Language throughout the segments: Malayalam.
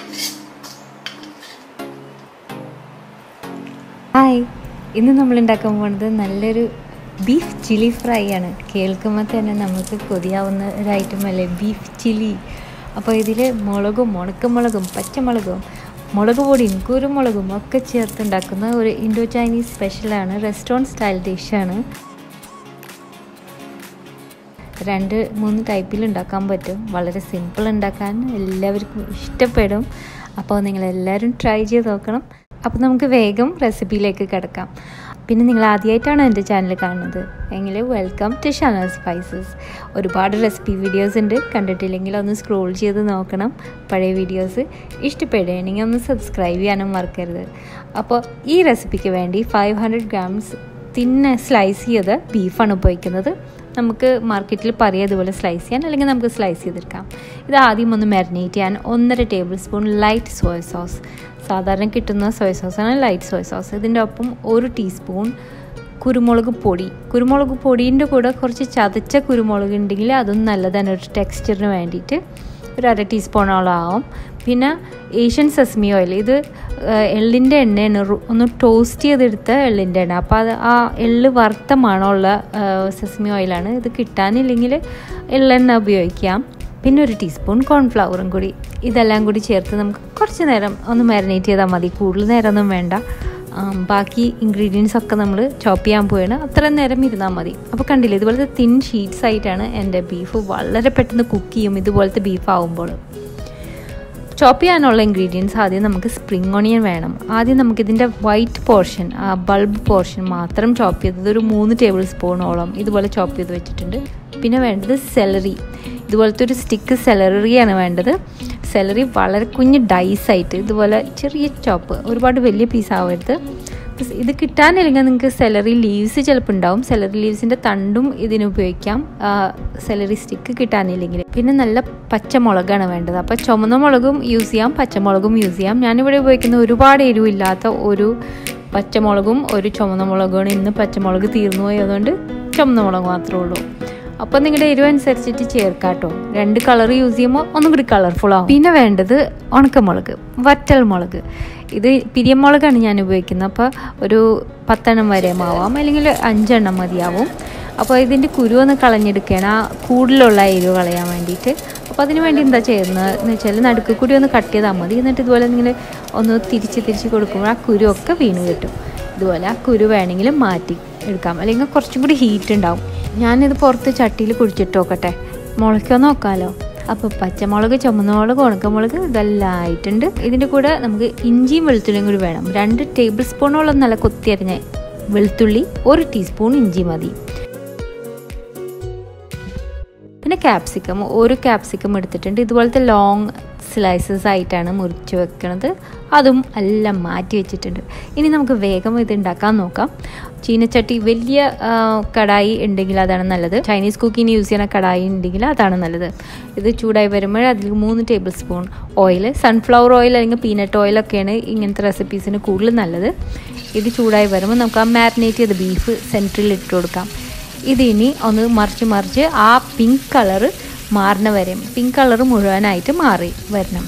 ഹായ് ഇന്ന് നമ്മൾ ഉണ്ടാക്കാൻ പോകുന്നത് നല്ലൊരു ബീഫ് ചില്ലി ഫ്രൈ ആണ് കേൾക്കുമ്പോൾ തന്നെ നമുക്ക് കൊതിയാവുന്ന ഒരു ഐറ്റം അല്ലേ ബീഫ് ചില്ലി അപ്പോൾ ഇതിൽ മുളകും ഉണക്കമുളകും പച്ചമുളകും മുളക് പൊടിയും കുരുമുളകും ഒക്കെ ചേർത്തുണ്ടാക്കുന്ന ഒരു ഇൻഡോ ചൈനീസ് സ്പെഷ്യലാണ് റെസ്റ്റോറൻറ്റ് സ്റ്റൈൽ ഡിഷാണ് രണ്ട് മൂന്ന് ടൈപ്പിൽ ഉണ്ടാക്കാൻ പറ്റും വളരെ സിമ്പിൾ ഉണ്ടാക്കാൻ എല്ലാവർക്കും ഇഷ്ടപ്പെടും അപ്പോൾ നിങ്ങളെല്ലാവരും ട്രൈ ചെയ്ത് നോക്കണം അപ്പോൾ നമുക്ക് വേഗം റെസിപ്പിയിലേക്ക് കിടക്കാം പിന്നെ നിങ്ങൾ ആദ്യമായിട്ടാണ് എൻ്റെ ചാനൽ കാണുന്നത് എങ്കിൽ വെൽക്കം ടു ഷാനൽ സ്പൈസസ് ഒരുപാട് റെസിപ്പി വീഡിയോസ് ഉണ്ട് കണ്ടിട്ടില്ലെങ്കിൽ ഒന്ന് സ്ക്രോൾ ചെയ്ത് നോക്കണം പഴയ വീഡിയോസ് ഇഷ്ടപ്പെടുകയാണെങ്കിൽ ഒന്ന് സബ്സ്ക്രൈബ് ചെയ്യാനും മറക്കരുത് അപ്പോൾ ഈ റെസിപ്പിക്ക് വേണ്ടി ഫൈവ് ഹൺഡ്രഡ് ഗ്രാംസ് തിന്നെ സ്ലൈസ് ചെയ്ത് ബീഫാണ് ഉപയോഗിക്കുന്നത് നമുക്ക് മാർക്കറ്റിൽ പറയുക അതുപോലെ സ്ലൈസ് ചെയ്യാൻ അല്ലെങ്കിൽ നമുക്ക് സ്ലൈസ് ചെയ്തെടുക്കാം ഇത് ആദ്യം ഒന്ന് മാരിനേറ്റ് ചെയ്യാൻ ഒന്നര tablespoon light soya sauce സാധാരണ കിട്ടുന്ന സോയ സോസാണ് ലൈറ്റ് സോയ സോസ് ഇതിൻ്റെ ഒപ്പം ഒരു ടീസ്പൂൺ കുരുമുളക് പൊടി കുരുമുളക് പൊടീൻ്റെ കൂടെ കുറച്ച് ചതച്ച കുരുമുളക് ഉണ്ടെങ്കിൽ അതും നല്ലതാണ് ഒരു ടെക്സ്ചറിന് വേണ്ടിയിട്ട് ഒരു അര ടീസ്പൂണോളം ആവും പിന്നെ ഏഷ്യൻ സെസ്മി ഓയിൽ ഇത് എള്ളിൻ്റെ എണ്ണയാണ് ഒന്ന് ടോസ്റ്റ് ചെയ്തെടുത്ത എള്ളിൻ്റെ എണ്ണ അപ്പോൾ അത് ആ എള്ള് വറുത്ത മണമുള്ള സെസ്മി ഓയിലാണ് ഇത് കിട്ടാനില്ലെങ്കിൽ എള്ളെണ്ണ ഉപയോഗിക്കാം പിന്നെ ഒരു ടീസ്പൂൺ കോൺഫ്ലവറും കൂടി ഇതെല്ലാം കൂടി ചേർത്ത് നമുക്ക് കുറച്ച് നേരം ഒന്ന് മാരിനേറ്റ് ചെയ്താൽ മതി കൂടുതൽ നേരമൊന്നും വേണ്ട ബാക്കി ഇൻഗ്രീഡിയൻസ് ഒക്കെ നമ്മൾ ചോപ്പ് ചെയ്യാൻ പോയാണ് അത്ര നേരം ഇരുന്നാൽ മതി അപ്പോൾ കണ്ടില്ലേ ഇതുപോലത്തെ തിൻ ഷീറ്റ്സ് ആയിട്ടാണ് എൻ്റെ ബീഫ് വളരെ പെട്ടെന്ന് കുക്ക് ചെയ്യും ഇതുപോലത്തെ ബീഫ് ആവുമ്പോൾ ചോപ്പ് ചെയ്യാനുള്ള ഇൻഗ്രീഡിയൻസ് ആദ്യം നമുക്ക് സ്പ്രിങ് ഓണിയൻ വേണം ആദ്യം നമുക്കിതിൻ്റെ വൈറ്റ് പോർഷൻ ആ ബൾബ് പോർഷൻ മാത്രം ചോപ്പ് ചെയ്തത് ഒരു മൂന്ന് ടേബിൾ സ്പൂണോളം ഇതുപോലെ ചോപ്പ് ചെയ്ത് വെച്ചിട്ടുണ്ട് പിന്നെ വേണ്ടത് സെലറി ഇതുപോലത്തെ ഒരു സ്റ്റിക്ക് സെലറിയാണ് വേണ്ടത് സെലറി വളരെ കുഞ്ഞ് ഡൈസായിട്ട് ഇതുപോലെ ചെറിയ ചോപ്പ് ഒരുപാട് വലിയ പീസ് ആവരുത് ഇത് കിട്ടാനില്ലെങ്കിൽ നിങ്ങൾക്ക് സെലറി ലീവ്സ് ചിലപ്പോൾ ഉണ്ടാവും സെലറി ലീവ്സിൻ്റെ തണ്ടും ഇതിന് ഉപയോഗിക്കാം സെലറി സ്റ്റിക്ക് കിട്ടാനില്ലെങ്കിൽ പിന്നെ നല്ല പച്ചമുളകാണ് വേണ്ടത് അപ്പോൾ ചുമന്ന മുളകും യൂസ് ചെയ്യാം പച്ചമുളകും യൂസ് ചെയ്യാം ഞാനിവിടെ ഉപയോഗിക്കുന്ന ഒരുപാട് എരിവില്ലാത്ത ഒരു പച്ചമുളകും ഒരു ചുമന്ന മുളകുമാണ് ഇന്ന് പച്ചമുളക് തീർന്നു പോയി അതുകൊണ്ട് ചുമന്ന മുളക് മാത്രമേ ഉള്ളൂ അപ്പോൾ നിങ്ങളുടെ എരിവ് അനുസരിച്ചിട്ട് ചേർക്കാട്ടോ രണ്ട് കളർ യൂസ് ചെയ്യുമ്പോൾ ഒന്നും കൂടി കളർഫുൾ ആവും പിന്നെ വേണ്ടത് ഉണക്കമുളക് വറ്റൽ മുളക് ഇത് പിരിയമുളകാണ് ഞാൻ ഉപയോഗിക്കുന്നത് അപ്പോൾ ഒരു പത്തെണ്ണം വരെ ആവാം അല്ലെങ്കിൽ അഞ്ചെണ്ണം മതിയാവും അപ്പോൾ ഇതിൻ്റെ കുരു ഒന്ന് കളഞ്ഞെടുക്കണം ആ കൂടുതലുള്ള എരിവ് കളയാൻ വേണ്ടിയിട്ട് അപ്പോൾ അതിന് വേണ്ടി എന്താ ചെയ്യുന്നത് എന്ന് വെച്ചാൽ നടുക്ക് കൂടി ഒന്ന് കട്ട് ചെയ്താൽ മതി എന്നിട്ട് ഇതുപോലെ നിങ്ങൾ ഒന്ന് തിരിച്ച് തിരിച്ച് കൊടുക്കുമ്പോൾ ആ കുരു ഒക്കെ വീണ് കിട്ടും ഇതുപോലെ ആ കുരു വേണമെങ്കിൽ മാറ്റി എടുക്കാം അല്ലെങ്കിൽ കുറച്ചും കൂടി ഹീറ്റ് ഉണ്ടാവും ഞാനിത് പുറത്ത് ചട്ടിയിൽ കുടിച്ചിട്ട് നോക്കട്ടെ മുളയ്ക്കോ നോക്കാമല്ലോ അപ്പോൾ പച്ചമുളക് ചുമന്നമുളക് ഉണക്കമുളക് ഇതെല്ലാം ആയിട്ടുണ്ട് ഇതിൻ്റെ കൂടെ നമുക്ക് ഇഞ്ചിയും വെളുത്തുള്ളിയും കൂടി വേണം രണ്ട് ടേബിൾ സ്പൂണോളം നല്ല കൊത്തിയരിഞ്ഞ വെളുത്തുള്ളി ഒരു ടീസ്പൂൺ ഇഞ്ചി മതി പിന്നെ ക്യാപ്സിക്കം ഒരു ക്യാപ്സിക്കം എടുത്തിട്ടുണ്ട് ഇതുപോലത്തെ ലോങ് സ്ലൈസസ് ആയിട്ടാണ് മുറിച്ച് വെക്കുന്നത് അതും എല്ലാം മാറ്റി വെച്ചിട്ടുണ്ട് ഇനി നമുക്ക് വേഗം ഇത് ഉണ്ടാക്കാൻ നോക്കാം ചീനച്ചട്ടി വലിയ കടായി ഉണ്ടെങ്കിൽ അതാണ് നല്ലത് ചൈനീസ് കുക്കിങ്ങിന് യൂസ് ചെയ്യുന്ന കടായി ഉണ്ടെങ്കിൽ അതാണ് നല്ലത് ഇത് ചൂടായി വരുമ്പോൾ അതിൽ മൂന്ന് tablespoon oil sunflower oil അല്ലെങ്കിൽ പീനട്ട് ഓയിലൊക്കെയാണ് ഇങ്ങനത്തെ റെസിപ്പീസിന് കൂടുതൽ നല്ലത് ഇത് ചൂടായി വരുമ്പോൾ നമുക്ക് ആ മാരിനേറ്റ് ചെയ്ത ബീഫ് സെൻറ്ററിൽ ഇട്ട് കൊടുക്കാം ഇതിനി ഒന്ന് മറിച്ച് മറിച്ച് ആ പിങ്ക് കളറ് മാറണ വരെ പിങ്ക് കളർ മുഴുവനായിട്ട് മാറി വരണം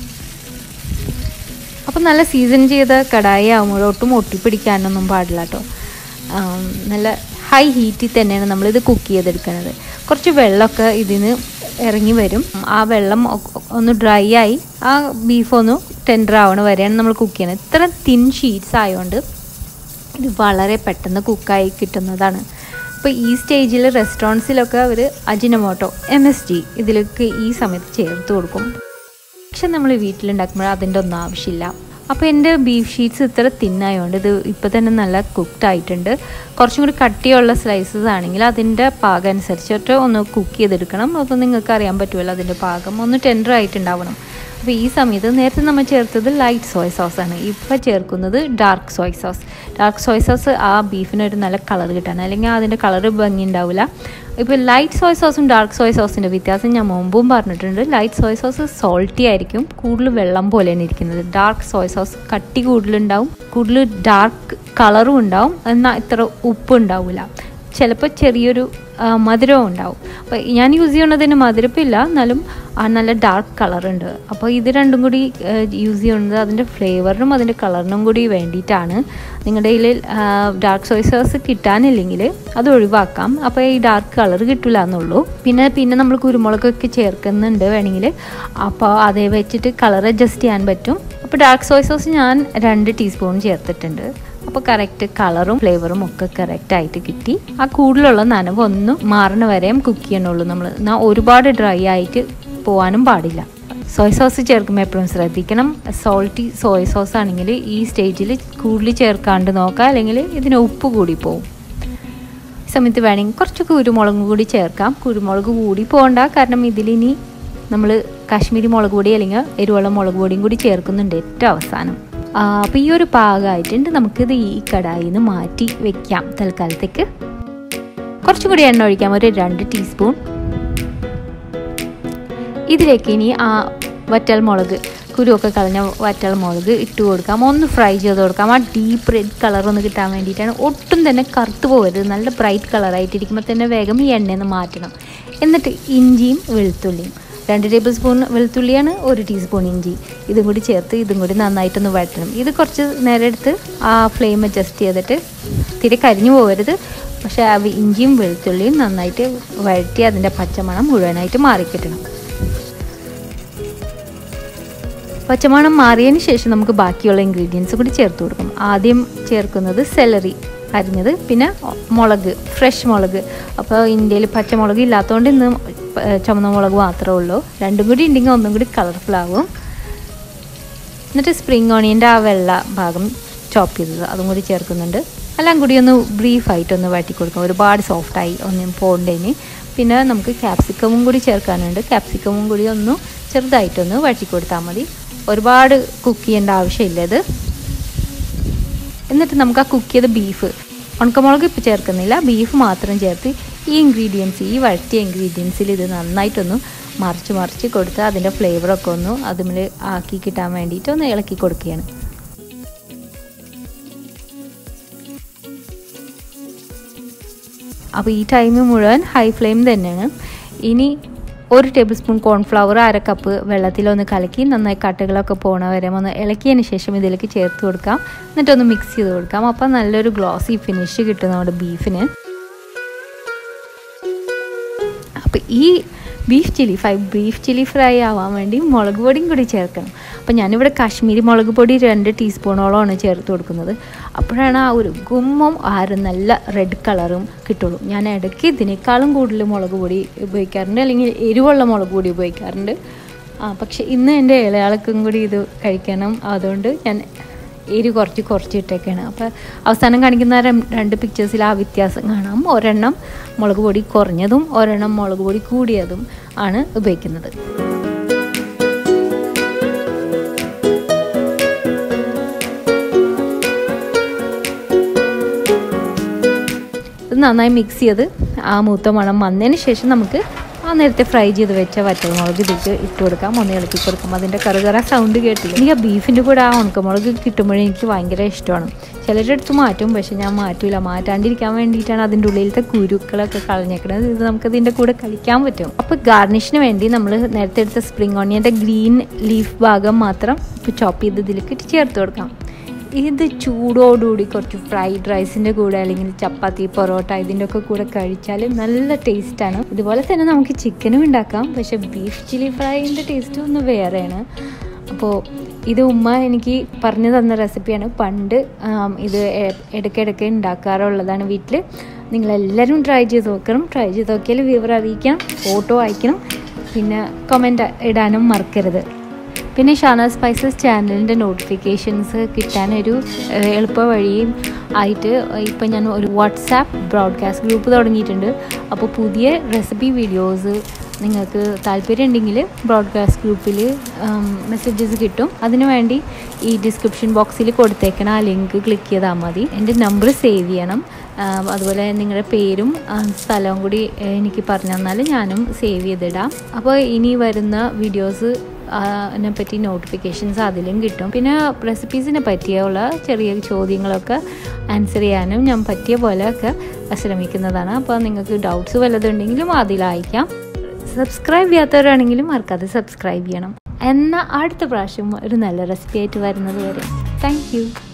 അപ്പം നല്ല സീസൺ ചെയ്ത കടായി ആകുമ്പോൾ ഒട്ടും ഒട്ടിപ്പിടിക്കാനൊന്നും പാടില്ല കേട്ടോ നല്ല ഹൈ ഹീറ്റിൽ തന്നെയാണ് നമ്മളിത് കുക്ക് ചെയ്തെടുക്കുന്നത് കുറച്ച് വെള്ളമൊക്കെ ഇതിന് ഇറങ്ങി വരും ആ വെള്ളം ഒന്ന് ഡ്രൈ ആയി ആ ബീഫ് ഒന്ന് ടെൻഡർ ആവണ വരെയാണ് നമ്മൾ കുക്ക് ചെയ്യുന്നത് ഇത്ര തിൻ ഷീറ്റ്സ് ആയതുകൊണ്ട് ഇത് വളരെ പെട്ടെന്ന് കുക്കായി കിട്ടുന്നതാണ് അപ്പോൾ ഈ സ്റ്റേജിൽ റെസ്റ്റോറൻറ്റ്സിലൊക്കെ അവർ അജിനമോട്ടോ എം എസ് ജി ഇതിലേക്ക് ഈ സമയത്ത് ചേർത്ത് കൊടുക്കും പക്ഷെ നമ്മൾ വീട്ടിലുണ്ടാക്കുമ്പോൾ അതിൻ്റെ ഒന്നും ആവശ്യമില്ല അപ്പോൾ എൻ്റെ ബീഫ് ഷീറ്റ്സ് ഇത്ര തിന്നായതുകൊണ്ട് ഇത് ഇപ്പോൾ തന്നെ നല്ല കുക്ക്ഡ് ആയിട്ടുണ്ട് കുറച്ചും കൂടി കട്ടിയുള്ള സ്ലൈസസ് ആണെങ്കിൽ അതിൻ്റെ പാകം അനുസരിച്ചിട്ട് ഒന്ന് കുക്ക് ചെയ്തെടുക്കണം അപ്പോൾ നിങ്ങൾക്ക് അറിയാൻ പറ്റുമല്ലോ അതിൻ്റെ പാകം ഒന്ന് ടെൻഡർ ആയിട്ടുണ്ടാവണം അപ്പോൾ ഈ സമയത്ത് നേരത്തെ നമ്മൾ ചേർത്തത് ലൈറ്റ് സോയ സോസ് ആണ് ഇപ്പോൾ ചേർക്കുന്നത് dark soya sauce dark soya sauce ആ ബീഫിനൊരു നല്ല കളർ കിട്ടാൻ അല്ലെങ്കിൽ അതിൻ്റെ കളർ ഭംഗി ഉണ്ടാവില്ല ഇപ്പോൾ ലൈറ്റ് സോയ സോസും ഡാർക്ക് സോയ സോസിൻ്റെ വ്യത്യാസം ഞാൻ മുമ്പും പറഞ്ഞിട്ടുണ്ട് ലൈറ്റ് സോയ സോസ് സോൾട്ടി ആയിരിക്കും കൂടുതൽ വെള്ളം പോലെയാണ് ഇരിക്കുന്നത് ഡാർക്ക് സോയ സോസ് കട്ടി കൂടുതലുണ്ടാവും കൂടുതൽ ഡാർക്ക് കളറും ഉണ്ടാവും എന്നാൽ ഇത്ര ഉപ്പ് ഉണ്ടാവില്ല ചിലപ്പോൾ ചെറിയൊരു മധുരവും ഉണ്ടാവും അപ്പോൾ ഞാൻ യൂസ് ചെയ്യണതിന് മധുരപ്പില്ല എന്നാലും ആ നല്ല ഡാർക്ക് കളറുണ്ട് അപ്പോൾ ഇത് രണ്ടും കൂടി യൂസ് ചെയ്യുന്നത് അതിൻ്റെ ഫ്ലേവറിനും അതിൻ്റെ കളറിനും കൂടി വേണ്ടിയിട്ടാണ് നിങ്ങളുടെ കയ്യിൽ ഡാർക്ക് സോയ സോസ് കിട്ടാനില്ലെങ്കിൽ അത് ഒഴിവാക്കാം അപ്പോൾ ഈ ഡാർക്ക് കളർ കിട്ടില്ല എന്നുള്ളൂ പിന്നെ പിന്നെ നമ്മൾ കുരുമുളകൊക്കെ ചേർക്കുന്നുണ്ട് വേണമെങ്കിൽ അപ്പോൾ അതേ വെച്ചിട്ട് കളർ അഡ്ജസ്റ്റ് ചെയ്യാൻ പറ്റും അപ്പോൾ ഡാർക്ക് സോയ സോസ് ഞാൻ രണ്ട് ടീസ്പൂൺ ചേർത്തിട്ടുണ്ട് അപ്പോൾ കറക്റ്റ് കളറും ഫ്ലേവറും ഒക്കെ കറക്റ്റായിട്ട് കിട്ടി ആ കൂടുതലുള്ള നനവ് ഒന്നും മാറണ വരെയും കുക്ക് ചെയ്യണുള്ളൂ നമ്മൾ എന്നാൽ ഒരുപാട് ഡ്രൈ ആയിട്ട് പോകാനും പാടില്ല സോയ സോസ് ചേർക്കുമ്പോൾ എപ്പോഴും ശ്രദ്ധിക്കണം സോൾട്ടി സോയ സോസ് ആണെങ്കിൽ ഈ സ്റ്റേജിൽ കൂടുതൽ ചേർക്കാണ്ട് നോക്കുക അല്ലെങ്കിൽ ഇതിന് ഉപ്പ് കൂടി പോകും ഈ സമയത്ത് വേണമെങ്കിൽ കുറച്ച് കുരുമുളകും കൂടി ചേർക്കാം കുരുമുളക് കൂടി പോകണ്ട കാരണം ഇതിലിനി നമ്മൾ കാശ്മീരി മുളക് പൊടി അല്ലെങ്കിൽ എരിവെള്ള മുളക് പൊടിയും കൂടി ചേർക്കുന്നുണ്ട് ഏറ്റവും അവസാനം അപ്പോൾ ഈ ഒരു പാകമായിട്ടുണ്ട് നമുക്കിത് ഈ കടായിൽ നിന്ന് മാറ്റി വെക്കാം തൽക്കാലത്തേക്ക് കുറച്ചും കൂടി എണ്ണ ഒഴിക്കാം ഒരു രണ്ട് ടീസ്പൂൺ ഇതിലേക്ക് ഇനി ആ വറ്റൽ മുളക് കുരുവൊക്കെ കളഞ്ഞ വറ്റൽ മുളക് ഇട്ട് കൊടുക്കാം ഒന്ന് ഫ്രൈ ചെയ്ത് കൊടുക്കാം ആ ഡീപ്പ് റെഡ് കളർ ഒന്ന് കിട്ടാൻ വേണ്ടിയിട്ടാണ് ഒട്ടും തന്നെ കറുത്ത് പോകരുത് നല്ല ബ്രൈറ്റ് കളറായിട്ടിരിക്കുമ്പോൾ തന്നെ വേഗം ഈ എണ്ണയിൽ നിന്ന് മാറ്റണം എന്നിട്ട് ഇഞ്ചിയും വെളുത്തുള്ളിയും രണ്ട് ടേബിൾ സ്പൂൺ വെളുത്തുള്ളിയാണ് ഒരു ടീസ്പൂൺ ഇഞ്ചി ഇതും കൂടി ചേർത്ത് ഇതും കൂടി നന്നായിട്ടൊന്ന് വഴറ്റണം ഇത് കുറച്ച് നേരം എടുത്ത് ആ ഫ്ലെയിം അഡ്ജസ്റ്റ് ചെയ്തിട്ട് തിരെ കരിഞ്ഞു പോകരുത് പക്ഷേ ആ ഇഞ്ചിയും വെളുത്തുള്ളിയും നന്നായിട്ട് വഴറ്റി അതിൻ്റെ പച്ചമണം മുഴുവനായിട്ട് മാറിക്കിട്ടണം പച്ചമണം മാറിയതിന് ശേഷം നമുക്ക് ബാക്കിയുള്ള ഇൻഗ്രീഡിയൻസ് കൂടി ചേർത്ത് കൊടുക്കും ആദ്യം ചേർക്കുന്നത് സെലറി അരിഞ്ഞത് പിന്നെ മുളക് ഫ്രഷ് മുളക് അപ്പോൾ ഇന്ത്യയിൽ പച്ചമുളക് ഇല്ലാത്തതുകൊണ്ട് ഇന്ന് ചുമന്ന മുളക് മാത്രമേ ഉള്ളൂ രണ്ടും കൂടി ഉണ്ടെങ്കിൽ ഒന്നും കൂടി കളർഫുൾ ആവും എന്നിട്ട് സ്പ്രിങ് ഓണിയൻ്റെ ആ വെള്ള ഭാഗം ചോപ്പ് ചെയ്തത് അതും കൂടി ചേർക്കുന്നുണ്ട് എല്ലാം കൂടി ഒന്ന് ബ്രീഫായിട്ടൊന്ന് വഴറ്റി കൊടുക്കാം ഒരുപാട് സോഫ്റ്റായി ഒന്നും പോകണ്ടേന് പിന്നെ നമുക്ക് ക്യാപ്സിക്കമും കൂടി ചേർക്കാനുണ്ട് ക്യാപ്സിക്കമും കൂടി ഒന്ന് ചെറുതായിട്ടൊന്ന് വഴറ്റി കൊടുത്താൽ മതി ഒരുപാട് കുക്ക് ചെയ്യേണ്ട ആവശ്യമില്ല ഇത് എന്നിട്ട് നമുക്ക് ആ കുക്ക് ചെയ്ത ബീഫ് ഉണക്കമുളക് ഇപ്പോൾ ചേർക്കുന്നില്ല ബീഫ് മാത്രം ചേർത്ത് ഈ ഇൻഗ്രീഡിയൻസ് ഈ വഴറ്റിയ ഇൻഗ്രീഡിയൻസിൽ ഇത് നന്നായിട്ടൊന്ന് മറിച്ച് മറിച്ച് കൊടുത്ത് അതിൻ്റെ ഫ്ലേവറൊക്കെ ഒന്ന് അതുമിൽ ആക്കി കിട്ടാൻ വേണ്ടിയിട്ട് ഒന്ന് ഇളക്കി കൊടുക്കുകയാണ് അപ്പോൾ ഈ ടൈം മുഴുവൻ ഹൈ ഫ്ലെയിം തന്നെയാണ് ഇനി ഒരു ടേബിൾ സ്പൂൺ കോൺഫ്ലവർ അര കപ്പ് വെള്ളത്തിലൊന്ന് കലക്കി നന്നായി കട്ടകളൊക്കെ പോണ വരെ ഒന്ന് ഇളക്കിയതിന് ശേഷം ഇതിലേക്ക് ചേർത്ത് കൊടുക്കാം എന്നിട്ടൊന്ന് മിക്സ് ചെയ്ത് കൊടുക്കാം അപ്പം നല്ലൊരു ഗ്ലോസി ഫിനിഷ് കിട്ടും നമ്മുടെ ബീഫിന് അപ്പം ഈ beef chilli fry beef chilli fry ആവാൻ വേണ്ടി മുളക് പൊടിയും കൂടി ചേർക്കണം അപ്പം ഞാനിവിടെ കാശ്മീരി മുളക് പൊടി രണ്ട് ടീസ്പൂണോളമാണ് ചേർത്ത് കൊടുക്കുന്നത് അപ്പോഴാണ് ആ ഒരു ഗുമ്മും ആ ഒരു നല്ല റെഡ് കളറും കിട്ടുള്ളൂ ഞാൻ ഇടയ്ക്ക് ഇതിനേക്കാളും കൂടുതൽ മുളക് പൊടി ഉപയോഗിക്കാറുണ്ട് അല്ലെങ്കിൽ എരിവുള്ള മുളക് പൊടി ഉപയോഗിക്കാറുണ്ട് ആ പക്ഷെ ഇന്ന് എൻ്റെ ഇളയാൾക്കും കൂടി ഇത് കഴിക്കണം അതുകൊണ്ട് ഞാൻ എരി കുറച്ച് കുറച്ച് ഇട്ടേക്കാണ് അപ്പോൾ അവസാനം കാണിക്കുന്ന രണ്ട് പിക്ചേഴ്സിൽ ആ വ്യത്യാസം കാണാം ഒരെണ്ണം മുളക് പൊടി കുറഞ്ഞതും ഒരെണ്ണം മുളക് പൊടി കൂടിയതും ആണ് ഉപയോഗിക്കുന്നത് ഇത് നന്നായി മിക്സ് ചെയ്ത് ആ മൂത്ത മണം വന്നതിന് ശേഷം നമുക്ക് ആ നേരത്തെ ഫ്രൈ ചെയ്ത് വെച്ച വറ്റൽമുളക് ഇതിലേക്ക് ഇട്ട് കൊടുക്കാം ഒന്ന് ഇളക്കി കൊടുക്കാം അതിൻ്റെ കറുകറ സൗണ്ട് കേട്ടില്ല എനിക്ക് ആ ബീഫിൻ്റെ കൂടെ ആ ഉണക്കമുളക് കിട്ടുമ്പോഴേ എനിക്ക് ഭയങ്കര ഇഷ്ടമാണ് ചിലരുടെ അടുത്ത് മാറ്റും പക്ഷെ ഞാൻ മാറ്റൂല മാറ്റാണ്ടിരിക്കാൻ വേണ്ടിയിട്ടാണ് അതിൻ്റെ ഉള്ളിലത്തെ കുരുക്കളൊക്കെ കളഞ്ഞേക്കണത് ഇത് നമുക്ക് ഇതിൻ്റെ കൂടെ കഴിക്കാൻ പറ്റും അപ്പോൾ ഗാർണിഷിന് വേണ്ടി നമ്മൾ നേരത്തെ എടുത്ത സ്പ്രിംഗ് ഓണിയൻ്റെ ഗ്രീൻ ലീഫ് ഭാഗം മാത്രം ഇപ്പോൾ ചോപ്പ് ചെയ്ത് ഇതിലേക്ക് ചേർത്ത് കൊടുക്കാം ഇത് ചൂടോടുകൂടി കുറച്ച് ഫ്രൈഡ് റൈസിൻ്റെ കൂടെ അല്ലെങ്കിൽ ചപ്പാത്തി പൊറോട്ട ഇതിൻ്റെ ഒക്കെ കൂടെ കഴിച്ചാൽ നല്ല ടേസ്റ്റാണ് ഇതുപോലെ തന്നെ നമുക്ക് ചിക്കനും ഉണ്ടാക്കാം പക്ഷേ ബീഫ് ചില്ലി ഫ്രൈൻ്റെ ടേസ്റ്റ് ഒന്ന് വേറെയാണ് അപ്പോൾ ഇത് ഉമ്മ എനിക്ക് പറഞ്ഞു തന്ന റെസിപ്പിയാണ് പണ്ട് ഇത് ഇടയ്ക്കിടയ്ക്ക് ഉണ്ടാക്കാറുള്ളതാണ് വീട്ടിൽ നിങ്ങളെല്ലാവരും ട്രൈ ചെയ്ത് നോക്കണം ട്രൈ ചെയ്ത് നോക്കിയാൽ വിവരം അറിയിക്കണം ഫോട്ടോ അയക്കണം പിന്നെ കമൻറ്റ് ഇടാനും മറക്കരുത് പിന്നെ ഷാന സ്പൈസസ് ചാനലിൻ്റെ നോട്ടിഫിക്കേഷൻസ് കിട്ടാനൊരു എളുപ്പ വഴിയും ആയിട്ട് ഇപ്പം ഞാൻ ഒരു വാട്സാപ്പ് ബ്രോഡ്കാസ്റ്റ് ഗ്രൂപ്പ് തുടങ്ങിയിട്ടുണ്ട് അപ്പോൾ പുതിയ റെസിപ്പി വീഡിയോസ് നിങ്ങൾക്ക് താല്പര്യം ഉണ്ടെങ്കിൽ ബ്രോഡ്കാസ്റ്റ് ഗ്രൂപ്പിൽ മെസ്സേജസ് കിട്ടും അതിനുവേണ്ടി ഈ ഡിസ്ക്രിപ്ഷൻ ബോക്സിൽ കൊടുത്തേക്കണ ആ ലിങ്ക് ക്ലിക്ക് ചെയ്താൽ മതി എൻ്റെ നമ്പർ സേവ് ചെയ്യണം അതുപോലെ നിങ്ങളുടെ പേരും സ്ഥലവും കൂടി എനിക്ക് പറഞ്ഞു തന്നാൽ ഞാനും സേവ് ചെയ്തിടാം അപ്പോൾ ഇനി വരുന്ന വീഡിയോസ് അതിനെ പറ്റി നോട്ടിഫിക്കേഷൻസ് അതിലും കിട്ടും പിന്നെ റെസിപ്പീസിനെ പറ്റിയുള്ള ചെറിയ ചോദ്യങ്ങളൊക്കെ ആൻസർ ചെയ്യാനും ഞാൻ പറ്റിയ പോലെയൊക്കെ ശ്രമിക്കുന്നതാണ് അപ്പോൾ നിങ്ങൾക്ക് ഡൗട്ട്സ് വല്ലതുണ്ടെങ്കിലും അതിൽ അയക്കാം സബ്സ്ക്രൈബ് ചെയ്യാത്തവരാണെങ്കിലും മറക്കാതെ സബ്സ്ക്രൈബ് ചെയ്യണം എന്നാൽ അടുത്ത പ്രാവശ്യം ഒരു നല്ല റെസിപ്പി ആയിട്ട് വരുന്നത് വരെ താങ്ക്